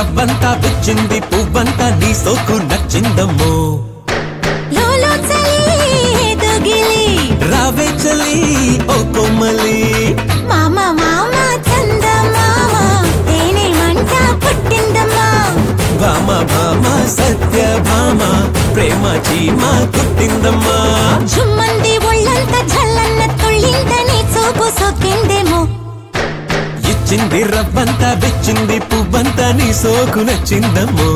రవ్వంతా పిచ్చింది పువ్వంతా నీ సోకు నచ్చిందమ్మో లోలో చలి దొగిలి రావే చలి ఓ కొమ్మలి మామ మామ చంద మామ తేనె మంట పుట్టిందమ్మా భామ భామ సత్య భామ ప్రేమ చీమ కుట్టిందమ్మా జుమ్మంది ఒళ్ళంత జల్లన్న తుళ్ళింత నీ చూపు సొక్కిందేమో ఇచ్చింది రవ్వంతా బిచ్చింది పువ్వంతా నీ సోకు నచ్చిందమ్మో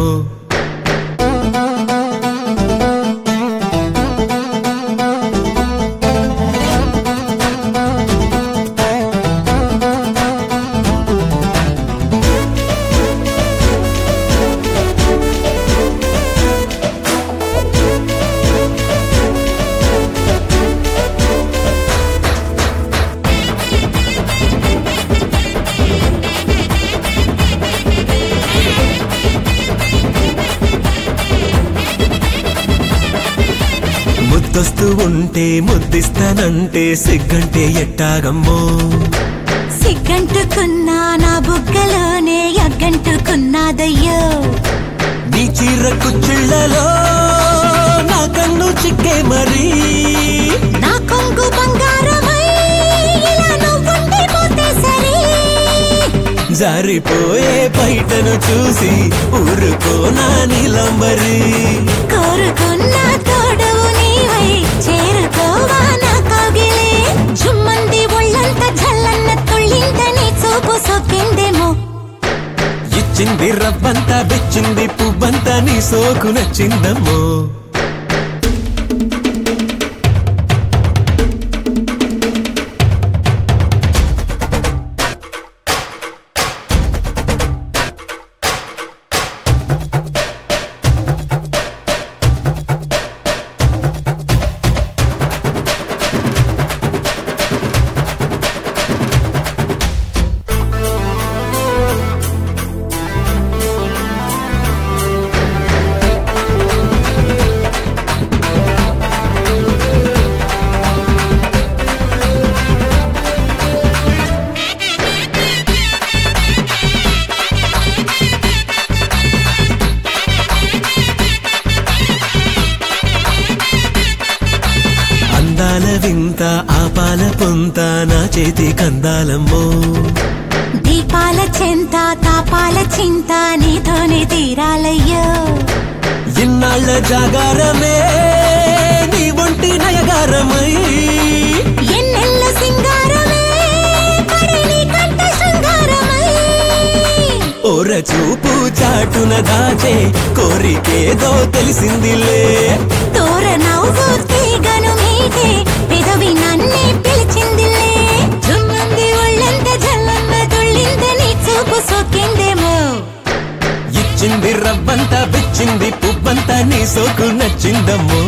ముద్దొస్తూ ఉంటే ముద్దిస్తానంటే సిగ్గంటే ఎట్టాగమ్మో సిగ్గంటుకున్నా నా బుగ్గలోనే ఎగ్గంటుకున్నాదయ్యో నీ చీర కుచ్చిళ్ళలో నా కన్ను చిక్కే మరి నా కొంగు బంగారమై ఇలా నువ్వుండి పోతే సరే జారిపోయే బయటను చూసి ఊరుకో నా నీలంబరి కోరుకున్న తోడవు నీవై చేరుకోవా నా కౌగిలే జుమ్మంది ఒళ్ళంత జల్లన్న తుళ్ళింత నీ చూపు సొక్కిందేమో ఇచ్చింది రవ్వంతా బిచ్చింది పువ్వంతా నీ సోకు నచ్చిందమ్మో అందాల వింత ఆపాల పొంత నా చేతి కందాలమ్మో దీపాల చెంత తాపాల చింత నీతోనే తీరాలయ్యో ఇన్నాళ్ళ జాగారమే నీ ఒంటి నయగారమై ఎన్నెల్ల సింగారమే పడి నీ కంట శృంగారమై ఓర చూపు చాటున దాచే కోరికేదో తెలిసిందిలే తోర నవ్వు తీగను మీటే పెదవి నన్నే పిలిచిందిలే జుమ్మంది ఒళ్ళంత జల్లన్న తుళ్ళింత నీ చూపు సొక్కిందేమో ఇచ్చింది రవ్వంతా బిచ్చింది పువ్వంతా నీ సోకు నచ్చిందమ్మో